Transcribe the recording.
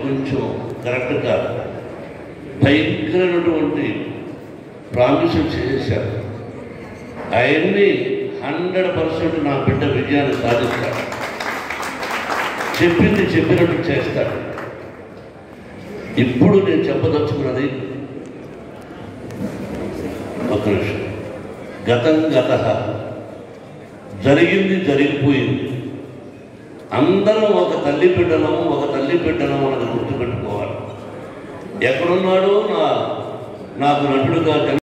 కొంచెం కరెక్ట్ కాదు భయంకరమైనటువంటి ప్రామిసులు చేశారు అవన్నీ హండ్రెడ్ పర్సెంట్ నా బిడ్డ విజయాన్ని సాధిస్తాడు చెప్పింది చెప్పినట్టు చేస్తాడు ఇప్పుడు నేను చెప్పదలుచుకున్నది ఒక నిమిషం గతం గత జరిగింది జరిగిపోయింది అందరం ఒక తల్లి బిడ్డలము ఒక తల్లి బిడ్డలము అనేది గుర్తుపెట్టుకోవాలి ఎక్కడున్నాడో నా నాకు నటుడుగా